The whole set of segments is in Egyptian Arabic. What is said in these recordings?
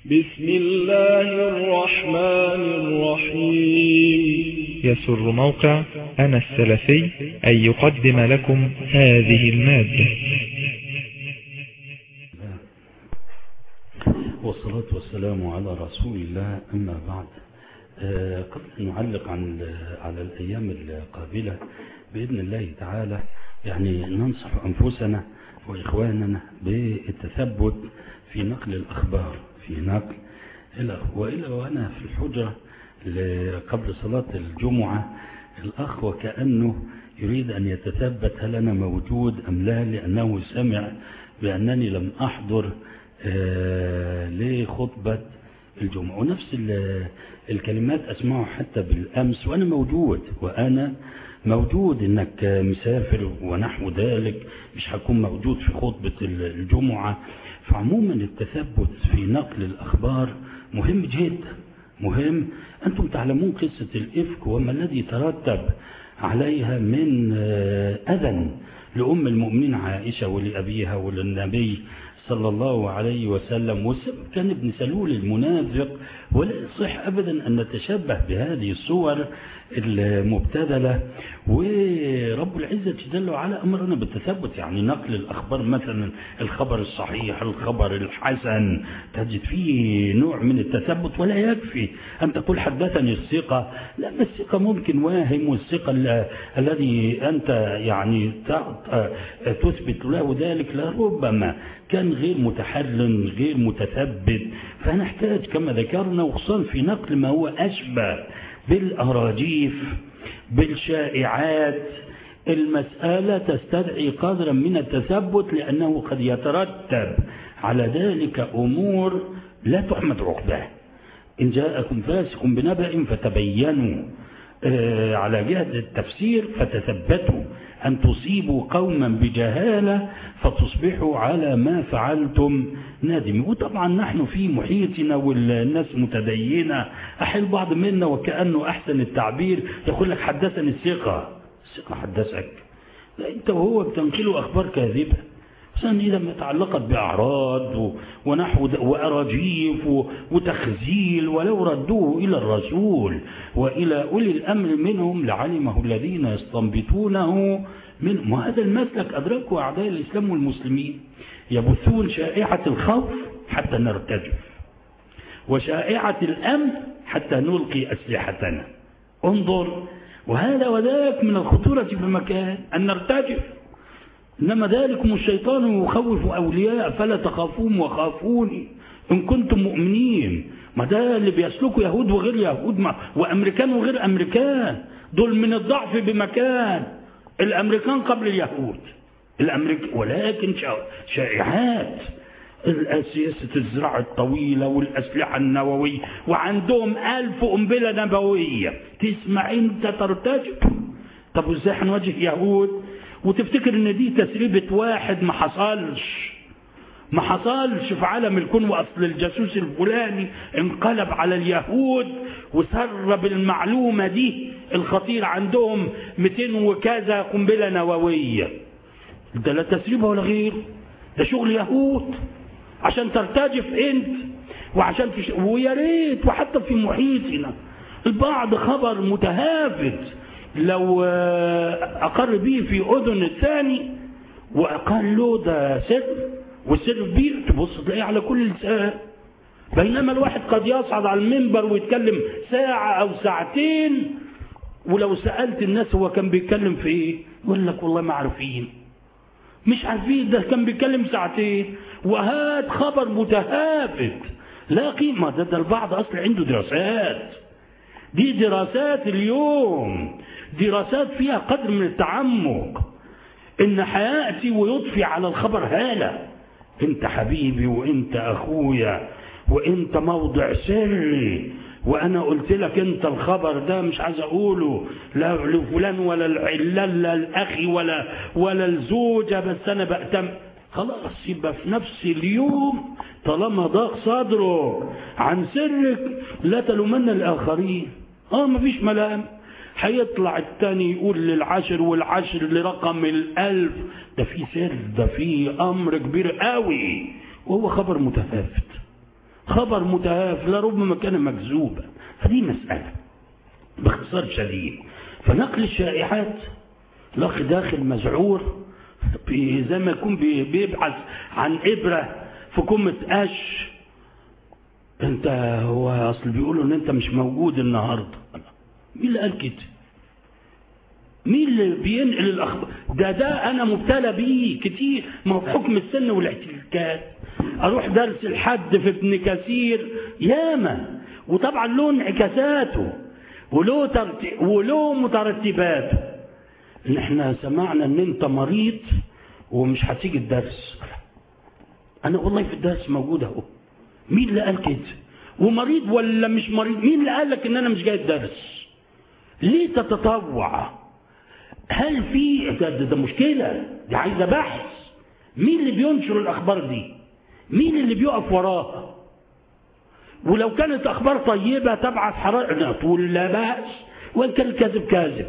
بسم الله الرحمن الرحيم يسر موقع أنا السلفي أن يقدم لكم هذه المادة والصلاة والسلام على رسول الله أما بعد آه، قبل أن نعلق عن على الأيام القابلة بإذن الله تعالى يعني ننصح أنفسنا وإخواننا بالتثبت في نقل الأخبار في نقل الأخ- وإلا وأنا في الحجرة ل- قبل صلاة الجمعة الأخ وكأنه يريد أن يتثبت هل أنا موجود أم لا لأنه سمع بأنني لم أحضر آه، لخطبة الجمعة ونفس ال- الكلمات أسمعه حتى بالأمس وأنا موجود وأنا موجود إنك مسافر ونحو ذلك مش هكون موجود في خطبة الجمعة فعموما التثبت في نقل الأخبار مهم جدا مهم أنتم تعلمون قصة الإفك وما الذي ترتب عليها من آه، أذى لأم المؤمنين عائشة ولأبيها وللنبي صلى الله عليه وسلم والسبب كان ابن سلول المنافق ولا يصح أبدا أن نتشبه بهذه الصور المبتذلة ورب العزة جل وعلا أمرنا بالتثبت يعني نقل الأخبار مثلا الخبر الصحيح الخبر الحسن تجد فيه نوع من التثبت ولا يكفي أن تقول حدثني الثقة لا ما الثقة ممكن واهم والثقة ال- الذي أنت يعني ت- تثبت له ذلك لربما كان غير متحرن غير متثبت فنحتاج كما ذكرنا وخصوصا في نقل ما هو أشبه بالأراجيف بالشائعات المسألة تستدعي قدرا من التثبت لأنه قد يترتب على ذلك أمور لا تحمد عقباه إن جاءكم فاسق بنبأ فتبينوا آه، على جهة التفسير فتثبتوا أن تصيبوا قوما بجهالة فتصبحوا على ما فعلتم نادمين وطبعا نحن في محيطنا والناس متدينة أحيان بعض منا وكأنه أحسن التعبير يقول لك حدثني الثقة الثقة حدثك لا أنت وهو بتنقلوا أخبار كاذبة خصوصا إذا ما تعلقت بأعراض و- ونحو د- وأراجيف و- وتخزيل ولو ردوه إلى الرسول وإلى أولي الأمر منهم لعلمه الذين يستنبطونه منهم وهذا المسلك أدركه أعداء الإسلام والمسلمين يبثون شائعة الخوف حتى نرتجف وشائعة الأمن حتى نلقي أسلحتنا انظر وهذا وذاك من الخطورة في مكان أن نرتجف إنما ذلكم الشيطان يخوف أولياء فلا تخافون وخافوني إن كنتم مؤمنين ما ده اللي بيسلكوا يهود وغير يهود ما وأمريكان وغير أمريكان دول من الضعف بمكان الأمريكان قبل اليهود الأمريك ولكن شا- شائعات ال- سياسة الزراعة الطويلة والأسلحة النووية وعندهم ألف قنبلة نووية تسمع أنت ترتجف طب وازاي هنواجه يهود وتفتكر ان دي تسريبة واحد ما حصلش ما حصلش في عالم الكون واصل الجاسوس الفلاني انقلب على اليهود وسرب المعلومة دي الخطير عندهم 200 وكذا قنبلة نووية ده لا تسريبها ولا غير ده شغل يهود عشان ترتجف انت وعشان تش... ويا ريت وحتى في محيطنا البعض خبر متهافت لو آه، اقر به في اذن الثاني وقال له ده سر والسر كبير تبص تلاقيه على كل لسان بينما الواحد قد يصعد على المنبر ويتكلم ساعة أو ساعتين ولو سألت الناس هو كان بيتكلم في إيه يقول لك والله ما عارفين مش عارفين ده كان بيتكلم ساعتين وهات خبر متهافت لا قيمة ده, ده البعض أصلا عنده دراسات دي دراسات اليوم دراسات فيها قدر من التعمق ان حياتي ويضفي على الخبر هالة انت حبيبي وانت اخويا وانت موضع سري وانا قلت لك انت الخبر ده مش عايز اقوله لا لفلان ولا العلال لا الاخي ولا ولا الزوجه بس انا بأتم خلاص يبقى في نفس اليوم طالما ضاق صدره عن سرك لا تلومن الاخرين اه مفيش ملام هيطلع التاني يقول للعشر والعشر لرقم الألف ده في سر ده في أمر كبير قوي وهو خبر متفافت خبر متهاف لربما كان مكذوبا فدي مسألة باختصار شديد فنقل الشائعات الأخ داخل مذعور بي- زي ما يكون بي- بيبحث عن إبرة في كمة قش انت هو اصل بيقولوا ان انت مش موجود النهارده مين اللي قال كده مين اللي بينقل الاخبار ده ده انا مبتلى بيه كتير ما هو بحكم السن والاحتكاكات اروح درس الحد في ابن كثير ياما وطبعا له انعكاساته وله ترتي... وله مترتباته ان احنا سمعنا ان انت مريض ومش هتيجي الدرس انا والله في الدرس موجود اهو مين اللي قال كده ومريض ولا مش مريض مين اللي قال لك ان انا مش جاي الدرس ليه تتطوع هل في ده, ده, ده مشكله دي عايزه بحث مين اللي بينشر الاخبار دي مين اللي بيقف وراها ولو كانت اخبار طيبه تبعث حرائق تقول لا باس وان كان الكاذب كاذب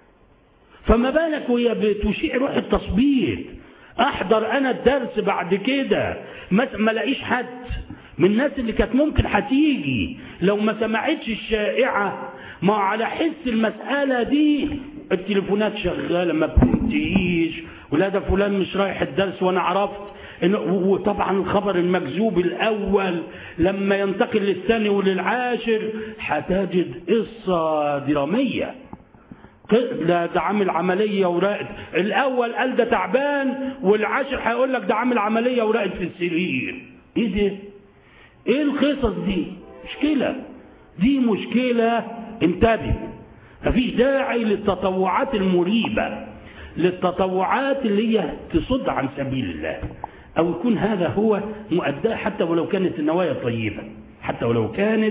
فما بالك وهي بتشيع روح التصبيط احضر انا الدرس بعد كده ما ما الاقيش حد من الناس اللي كانت ممكن هتيجي لو ما سمعتش الشائعه ما على حس المساله دي التليفونات شغاله ما بتنتهيش ولا ده فلان مش رايح الدرس وانا عرفت إن وطبعا الخبر المكذوب الاول لما ينتقل للثاني وللعاشر هتجد قصه دراميه ده ده عامل عمليه وراقد الاول قال ده تعبان والعاشر هيقول لك ده عامل عمليه وراقد في السرير ايه ده ايه القصص دي مشكله دي مشكله انتبه مفيش داعي للتطوعات المريبه للتطوعات اللي هي تصد عن سبيل الله او يكون هذا هو مؤداه حتى ولو كانت النوايا طيبه حتى ولو كانت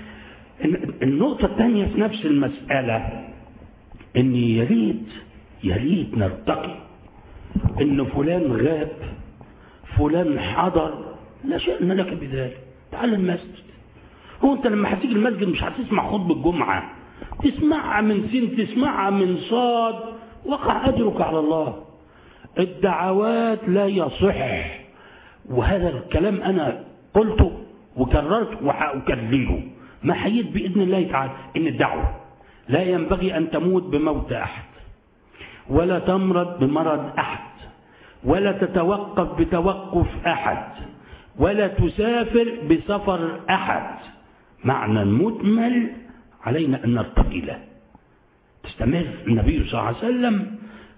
النقطه الثانيه في نفس المساله ان يا ريت يا ريت نرتقي ان فلان غاب فلان حضر لا شأن لك بذلك تعال المسجد هو انت لما هتيجي المسجد مش هتسمع خطبة الجمعة تسمعها من سين تسمعها من صاد وقع أجرك على الله الدعوات لا يصح وهذا الكلام أنا قلته وكررت وهأكرره ما حييت بإذن الله تعالى إن الدعوة لا ينبغي أن تموت بموت أحد ولا تمرض بمرض أحد ولا تتوقف بتوقف أحد ولا تسافر بسفر أحد معنى مجمل علينا أن نرتقي له تستمر النبي صلى الله عليه وسلم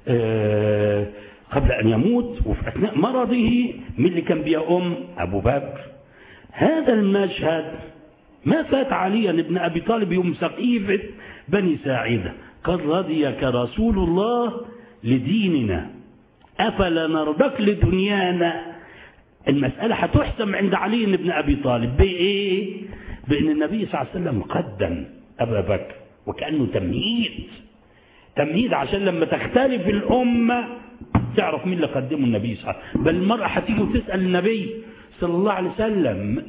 آه قبل أن يموت وفي أثناء مرضه من اللي كان بيأم أبو بكر هذا المشهد ما فات عليا ابن أبي طالب يوم سقيفة بني ساعدة قد رضيك رسول الله لديننا أفلا نرضك لدنيانا المسألة هتحسم عند علي بن أبي طالب بإيه؟ بأن النبي صلى الله عليه وسلم قدم أبا بكر وكأنه تمهيد تمهيد عشان لما تختلف الأمة تعرف مين اللي قدمه النبي صلى الله عليه وسلم بل المرأة هتيجي وتسأل النبي صلى الله عليه وسلم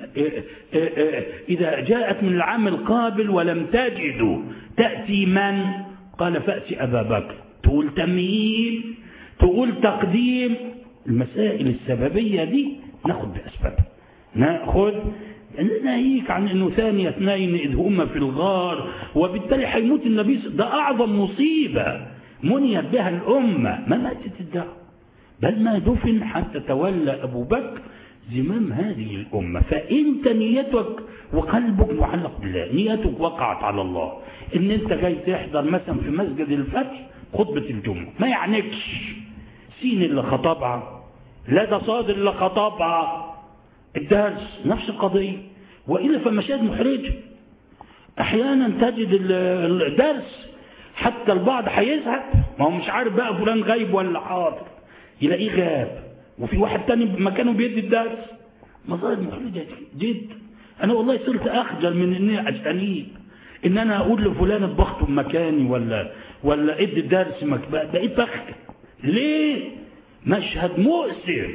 إذا جاءت من العام القابل ولم تجدوا تأتي من قال فأتي أبا بكر تقول تمهيد تقول تقديم المسائل السببية دي ناخد بأسبابها ناخد ناهيك عن انه ثاني اثنين اذ هما في الغار وبالتالي هيموت النبي ده اعظم مصيبة منيت بها الامة ما ماتت الدعوة بل ما دفن حتى تولى ابو بكر زمام هذه الامة فانت نيتك وقلبك معلق بالله نيتك وقعت على الله ان انت جاي تحضر مثلا في مسجد الفتح خطبة الجمعة ما يعنيكش سين اللي خطبها لا ده صاد اللي خطبها الدرس نفس القضية وإلا فمشاهد محرجة أحيانا تجد الدرس حتى البعض هيزهق ما هو مش عارف بقى فلان غايب ولا حاضر يلاقيه غاب وفي واحد تاني مكانه بيدي الدرس مظاهر محرجة جدا أنا والله صرت أخجل من إني أجتنيب إن أنا أقول لفلان بخطب مكاني ولا ولا ادي الدرس بقيت بخجل ليه؟ مشهد مؤسف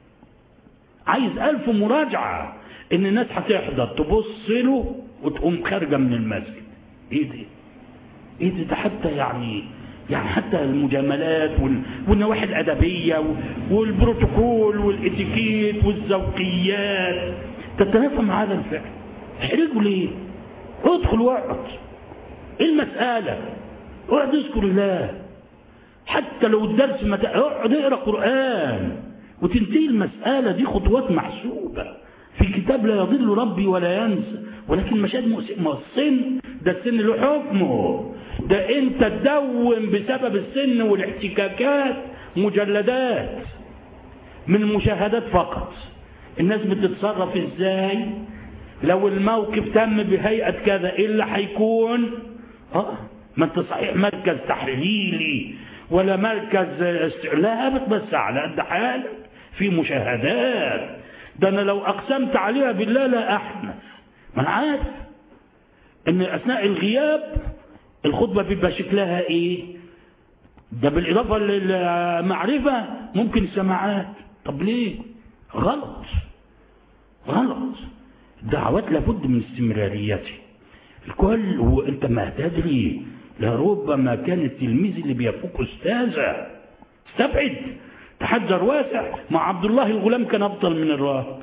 عايز ألف مراجعة إن الناس هتحضر تبص له وتقوم خارجة من المسجد إيه ده؟ إيه ده, ده حتى يعني يعني حتى المجاملات وال... والنواحي الأدبية والبروتوكول والإتيكيت والذوقيات تتنافى مع هذا الفعل احرجه ليه ادخل واقعد ايه المسألة اقعد اذكر الله حتى لو الدرس ما اقعد اقرا قرآن وتنتهي المسألة دي خطوات محسوبة في كتاب لا يضل ربي ولا ينسى ولكن مشاهد ما السن ده السن له حكمه ده انت تدون بسبب السن والاحتكاكات مجلدات من المشاهدات فقط الناس بتتصرف ازاي لو الموقف تم بهيئة كذا ايه اللي هيكون اه ما انت صحيح مركز تحليلي ولا مركز لا بس على قد حالك في مشاهدات ده انا لو اقسمت عليها بالله لا احنف ما انا عارف ان اثناء الغياب الخطبه بيبقى شكلها ايه ده بالاضافه للمعرفه ممكن سماعات طب ليه غلط غلط دعوات لابد من استمراريته الكل وانت ما تدري لربما كان التلميذ اللي بيفوق استاذه استبعد تحجر واسع مع عبد الله الغلام كان افضل من الراهب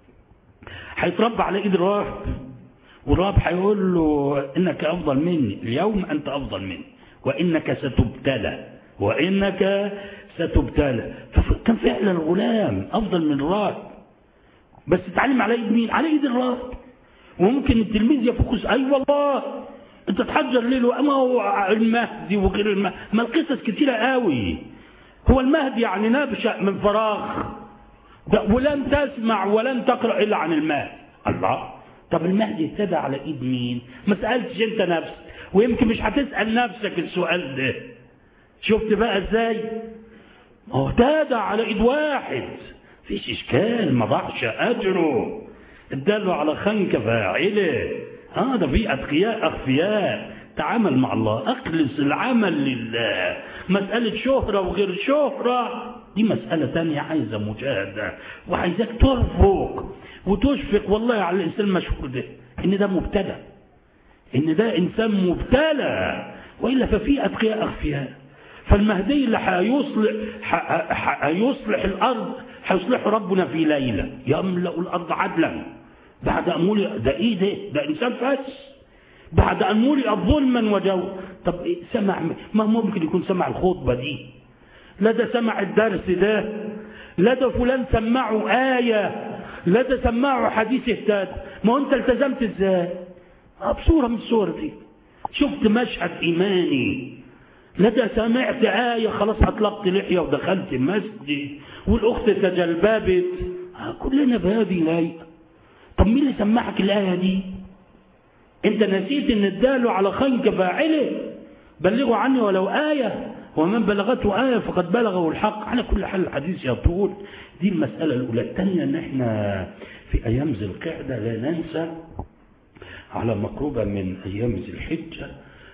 هيتربى على ايد الراهب والراهب هيقول له انك افضل مني اليوم انت افضل مني وانك ستبتلى وانك ستبتلى فكان فعلا الغلام افضل من الراهب بس اتعلم على ايد مين على ايد الراهب وممكن التلميذ يفوق اي أيوة والله انت تحجر ليل وما هو المهدي وغير المهدي ما القصص كتيرة قوي هو المهدي يعني نبشأ من فراغ ولن تسمع ولن تقرأ إلا عن المهدي الله طب المهدي اهتدى على ايد مين ما سألتش انت نفسك ويمكن مش هتسأل نفسك السؤال ده شفت بقى ازاي هو اهتدى على ايد واحد فيش اشكال ما ضاعش اجره اداله على خنك فاعله هذا في اتقياء اخفياء تعامل مع الله اخلص العمل لله مسألة شهرة وغير شهرة دي مسألة تانية عايزة مجاهدة وعايزاك ترفق وتشفق والله على الإنسان المشهور ده إن ده مبتلى إن ده إنسان مبتلى وإلا ففي أتقياء أخفياء فالمهدي اللي هيصلح هيصلح الأرض هيصلح ربنا في ليلة يملأ الأرض عدلا بعد أن ملئ ده إيه ده ده إنسان فاس بعد أن ملئ ظلما وجو طب إيه سمع ما ممكن يكون سمع الخطبة دي لا ده سمع الدرس ده لا ده فلان سمعه آية لا ده سمعه حديث اهتاد ما انت التزمت ازاي بصورة من الصور دي شفت مشهد إيماني لا ده سمعت آية خلاص أطلقت لحية ودخلت مسجد والأخت تجلببت كلنا بهذه الآية طب مين اللي سمعك الآية دي انت نسيت ان اداله على خنك فاعله بلغوا عني ولو آية ومن بلغته آية فقد بلغه الحق على كل حال الحديث يطول دي المسألة الأولى الثانية ان احنا في أيام ذي القعدة لا ننسى على مقربة من أيام ذي الحجة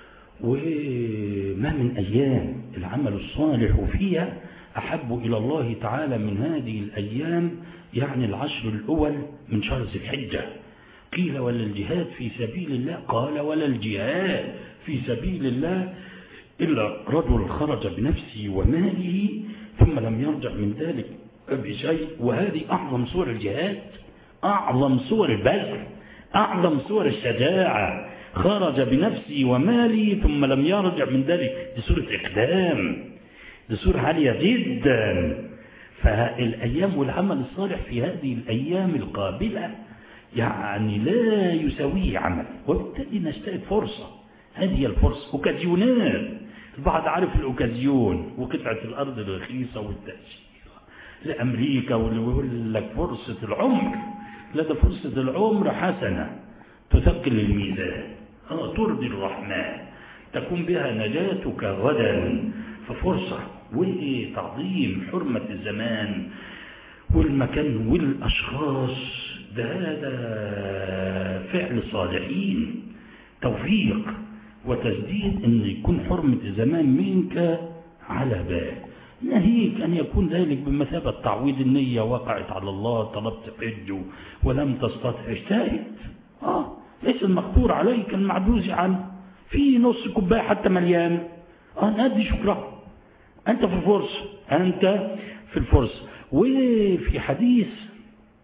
وما من أيام العمل الصالح فيها أحب إلى الله تعالى من هذه الأيام يعني العشر الأول من شهر ذي الحجة قيل ولا الجهاد في سبيل الله قال ولا الجهاد في سبيل الله إلا رجل خرج بنفسه وماله ثم لم يرجع من ذلك بشيء وهذه أعظم صور الجهاد أعظم صور البذل أعظم صور الشجاعة خرج بنفسه وماله ثم لم يرجع من ذلك دي صورة إقدام دي صورة عالية جدا فالأيام والعمل الصالح في هذه الأيام القابلة يعني لا يساويه عمل وبالتالي نجتهد فرصة هذه الفرصة أوكازيونات البعض عارف الأوكازيون وقطعة الأرض الرخيصة والتأشيرة لأمريكا واللي يقول لك فرصة العمر لا ده فرصة العمر حسنة تثقل الميزان آه ترضي الرحمن تكون بها نجاتك غدا ففرصة وتعظيم حرمة الزمان والمكان والأشخاص ده هذا فعل صالحين توفيق وتسديد ان يكون حرمة الزمان منك على بال نهيك أن يكون ذلك بمثابة تعويض النية وقعت على الله طلبت حج ولم تستطع اجتهد آه ليس المقدور عليك المعجوز عنه في نص كوباية حتى مليان آه نادي شكرا أنت في الفرصة أنت في الفرصة وفي حديث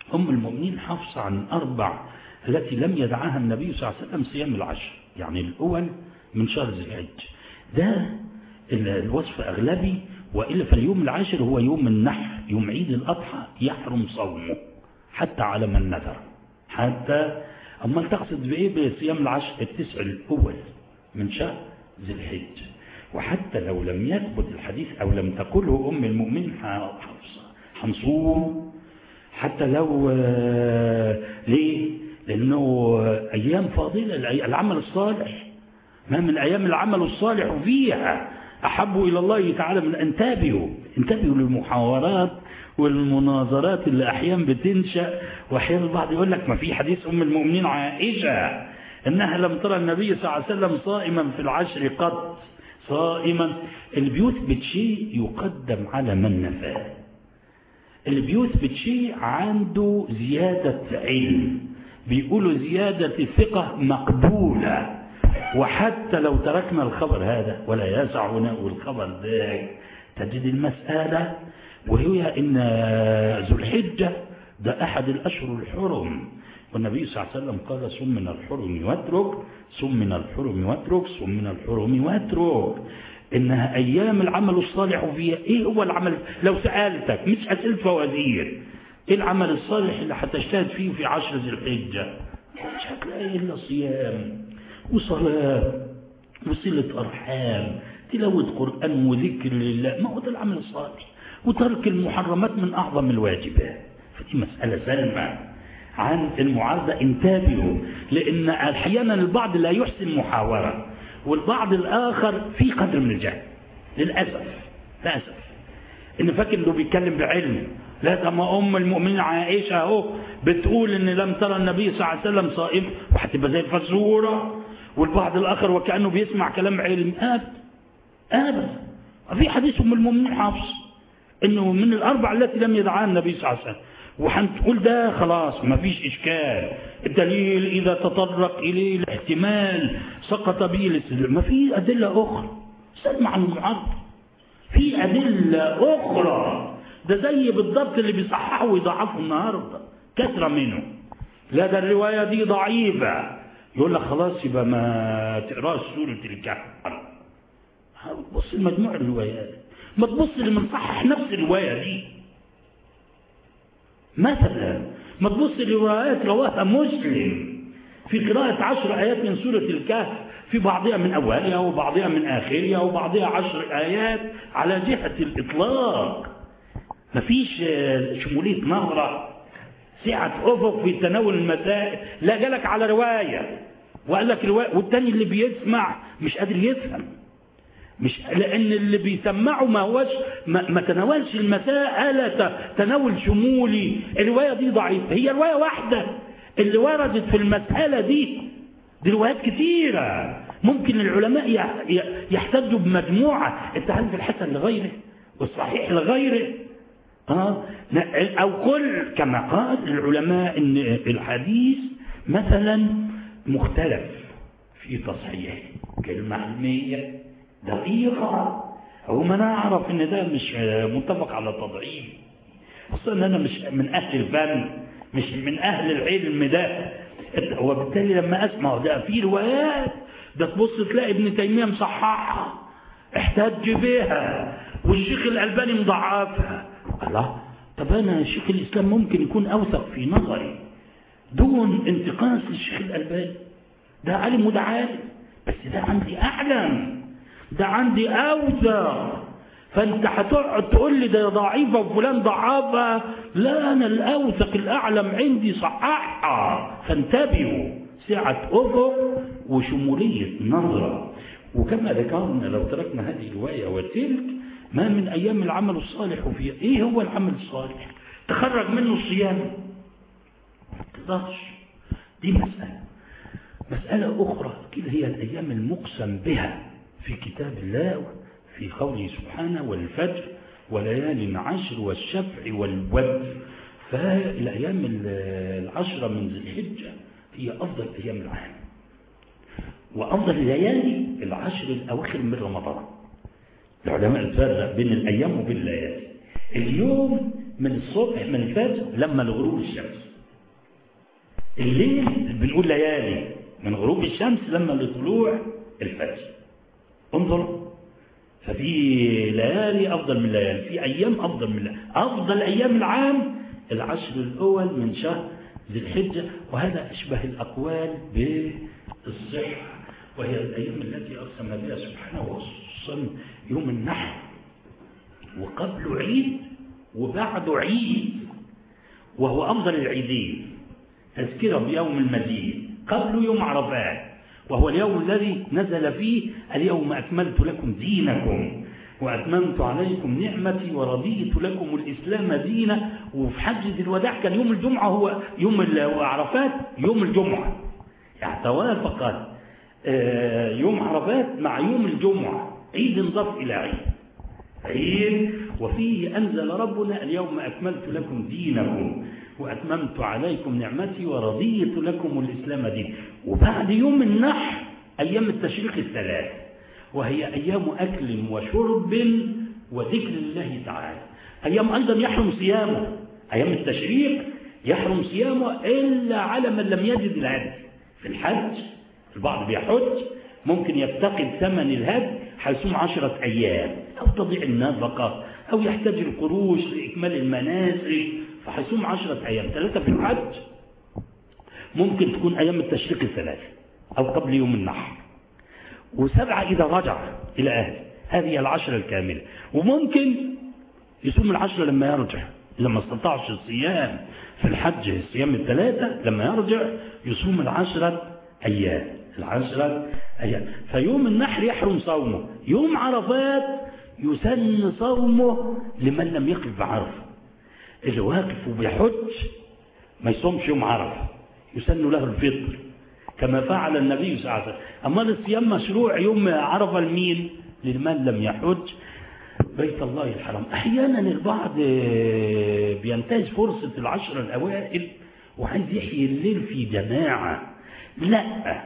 أم المؤمنين حافظة عن أربع التي لم يدعها النبي صلى الله عليه وسلم صيام العشر يعني الأول من شهر ذي الحجة ده الوصف أغلبي وإلا فاليوم العاشر هو يوم النحر يوم عيد الأضحى يحرم صومه حتى على من نذر حتى أما تقصد بإيه بصيام العشر التسع الأول من شهر ذي الحجة وحتى لو لم يثبت الحديث أو لم تقله أم المؤمنين هنصوم حتى لو ليه لأنه أيام فاضلة العمل الصالح ما من أيام العمل الصالح فيها أحب إلى الله تعالى من أن تابعوا انتبهوا للمحاورات والمناظرات اللي أحيانا بتنشأ وأحيانا البعض يقول لك ما في حديث أم المؤمنين عائشة أنها لم ترى النبي صلى الله عليه وسلم صائما في العشر قط صائما اللي بيثبت شيء يقدم على من نفاه اللي بيثبت شيء عنده زيادة علم بيقولوا زيادة الثقة مقبولة وحتى لو تركنا الخبر هذا ولا يسعنا الخبر ده تجد المسألة وهي إن ذو الحجة ده أحد الأشهر الحرم والنبي صلى الله عليه وسلم قال صم من الحرم واترك صم من الحرم واترك صم من الحرم واترك إنها أيام العمل الصالح فيها إيه هو العمل لو سألتك مش أسئلة فوازير إيه العمل الصالح اللي هتجتهد فيه في عشر ذي الحجة مش هتلاقي إلا صيام وصلاة وصلة أرحام تلاوة قرآن وذكر لله ما هو ده العمل الصالح وترك المحرمات من أعظم الواجبات فدي مسألة سلمة عن المعارضة انتبهوا لأن أحيانا البعض لا يحسن محاورة والبعض الآخر في قدر من الجهل للأسف للأسف إن فاكر إنه بيتكلم بعلم لا ده ما أم المؤمنين عائشة أهو بتقول إن لم ترى النبي صلى الله عليه وسلم صائم وهتبقى زي الفزورة والبعض الآخر وكأنه بيسمع كلام علم أبدا أبدا في حديث أم المؤمنين حافظ إنه من الأربع التي لم يدعها النبي صلى الله عليه وسلم وهنقول ده خلاص ما فيش إشكال الدليل إذا تطرق إليه الاحتمال سقط به الاستدلال ما في أدلة أخرى سلم عن المعارضة في أدلة أخرى ده زي بالضبط اللي بيصححوا ويضعفوا النهارده كثرة منه لا ده الرواية دي ضعيفة يقول لك خلاص يبقى ما تقراش سورة الكهف بص لمجموع الروايات ما تبص لمن صحح نفس الرواية دي مثلا ما تبص لروايات رواها مسلم في قراءة عشر آيات من سورة الكهف في بعضها من أولها وبعضها من آخرها وبعضها عشر آيات على جهة الإطلاق مفيش شمولية نظرة سعة أفق في تناول المسائل لا جالك على رواية وقال لك رواية والتاني اللي بيسمع مش قادر يفهم مش لأن اللي بيسمعه ما هوش ما, ما تناولش المسائل تناول شمولي الرواية دي ضعيفة هي رواية واحدة اللي وردت في المسألة دي دي روايات كثيرة ممكن العلماء يحتجوا بمجموعة انت عارف الحسن لغيره والصحيح لغيره آه أو كل كما قال العلماء إن الحديث مثلا مختلف في تصحيحه كلمة علمية دقيقة أو ما نعرف إن ده مش متفق على تضعيف خصوصا إن أنا مش من أهل الفن مش من أهل العلم ده وبالتالي لما أسمع ده في روايات ده تبص تلاقي ابن تيمية مصححها احتج بها والشيخ الألباني مضعفها الله طب أنا شيخ الإسلام ممكن يكون أوثق في نظري دون انتقاص للشيخ الألباني ده عالم وده عالم بس ده عندي أعلم ده عندي أوثق فأنت هتقعد تقول لي ده ضعيفة وفلان ضعافة لا أنا الأوثق الأعلم عندي صححها فانتبهوا سعة أفق وشمولية نظرة وكما ذكرنا لو تركنا هذه الرواية وتلك ما من أيام العمل الصالح فيها إيه هو العمل الصالح تخرج منه الصيام تقدرش دي مسألة مسألة أخرى كده هي الأيام المقسم بها في كتاب الله في قوله سبحانه والفجر وليال عشر والشفع والوتر فالأيام العشرة من ذي الحجة هي أفضل أيام العام وأفضل الليالي العشر الأواخر من رمضان العلماء تفرق بين الأيام وبين الليالي اليوم من الصبح من الفجر لما لغروب الشمس الليل بنقول ليالي من غروب الشمس لما لطلوع الفجر انظر ففي ليالي أفضل من ليالي في أيام أفضل من ليالي أفضل أيام العام العشر الأول من شهر ذي الحجة وهذا أشبه الأقوال بالصحة وهي الأيام التي أقسم بها سبحانه وخصوصا يوم النحر وقبل عيد وبعد عيد وهو أفضل العيدين تذكرة بيوم المدين قبل يوم عرفات وهو اليوم الذي نزل فيه اليوم أكملت لكم دينكم وأتممت عليكم نعمتي ورضيت لكم الإسلام دينا وفي حجة الوداع كان يوم الجمعة هو يوم عرفات يوم الجمعة يعني توافق يوم عرفات مع يوم الجمعة عيد انضاف إلى عيد عيد وفيه أنزل ربنا اليوم أكملت لكم دينكم وأتممت عليكم نعمتي ورضيت لكم الإسلام دين وبعد يوم النحر أيام التشريق الثلاث وهي أيام أكل وشرب وذكر الله تعالى أيام أيضا يحرم صيامه أيام التشريق يحرم صيامه إلا على من لم يجد الهدي في الحج البعض بيحج ممكن يفتقد ثمن الهدي هيصوم عشرة أيام أو تضيع النفقة أو يحتاج القروش لإكمال المناسك فهيصوم عشرة أيام ثلاثة في الحج ممكن تكون أيام التشريق الثلاثة أو قبل يوم النحر وسبعة إذا رجع إلى أهله هذه العشرة الكاملة وممكن يصوم العشرة لما يرجع لما استطاعش الصيام في الحج الصيام الثلاثة لما يرجع يصوم العشرة أيام العشرة أيام فيوم النحر يحرم صومه يوم عرفات يسن صومه لمن لم يقف بعرفه اللي واقف وبيحج ما يصومش يوم عرفه يسن له الفطر كما فعل النبي صلى الله عليه وسلم أما الصيام مشروع يوم عرفه لمين لمن لم يحج بيت الله الحرام أحيانا البعض بينتهز فرصة العشر الأوائل وعايز يحيي الليل في جماعة لا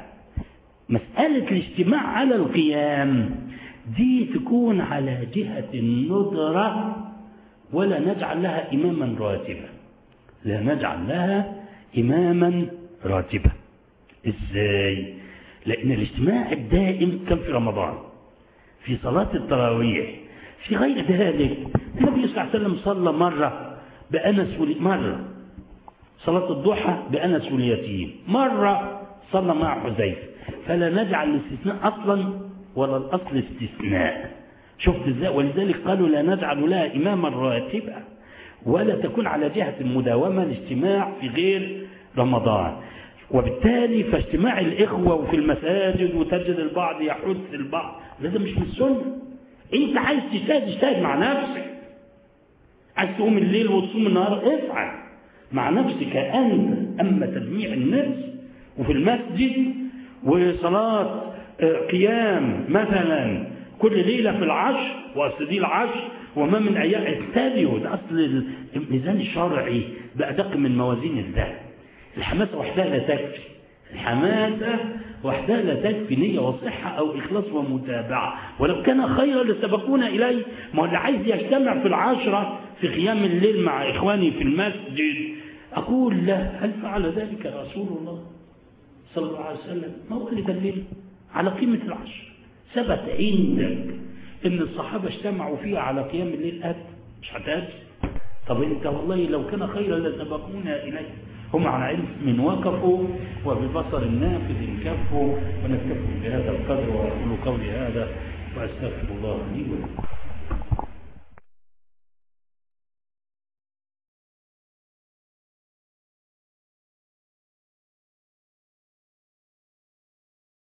مسألة الاجتماع على القيام دي تكون على جهة الندرة ولا نجعل لها إماما راتبا لا نجعل لها إماما راتبا إزاي لأن الاجتماع الدائم كان في رمضان في صلاة التراويح في غير ذلك النبي صلى الله عليه وسلم صلى مرة بأنس مرة صلاة الضحى بأنس واليتيم مرة صلى مع حذيفة فلا نجعل الاستثناء أصلا ولا الأصل استثناء شفت ازاي ولذلك قالوا لا نجعل لها إماما راتبا ولا تكون على جهة المداومة الاجتماع في غير رمضان وبالتالي فاجتماع الإخوة وفي المساجد وتجد البعض يحث البعض هذا مش من السنة انت عايز تجتهد اجتهد مع نفسك عايز تقوم الليل وتصوم النهار افعل مع نفسك أنت أما تجميع الناس وفي المسجد وصلاة قيام مثلا كل ليلة في العشر وأصل دي العشر وما من أيام التاليو ده أصل الميزان الشرعي بأدق من موازين الذهب الحماسة وحدها لا تكفي الحماسة وحدها لا تكفي نية وصحة أو إخلاص ومتابعة ولو كان خيرا لسبقونا إليه ما هو اللي عايز يجتمع في العشرة في قيام الليل مع إخواني في المسجد أقول له هل فعل ذلك رسول الله صلى الله عليه وسلم ما هو اللي دلله على قيمة العشر ثبت عندك ان الصحابة اجتمعوا فيها على قيام الليل أبدا مش هتأتي طب انت والله لو كان خيرا لسبقونا إليه هم على علم من وقفوا وببصر نافذ كفوا ونكتفوا بهذا القدر وأقول قولي هذا وأستغفر الله لي ولكم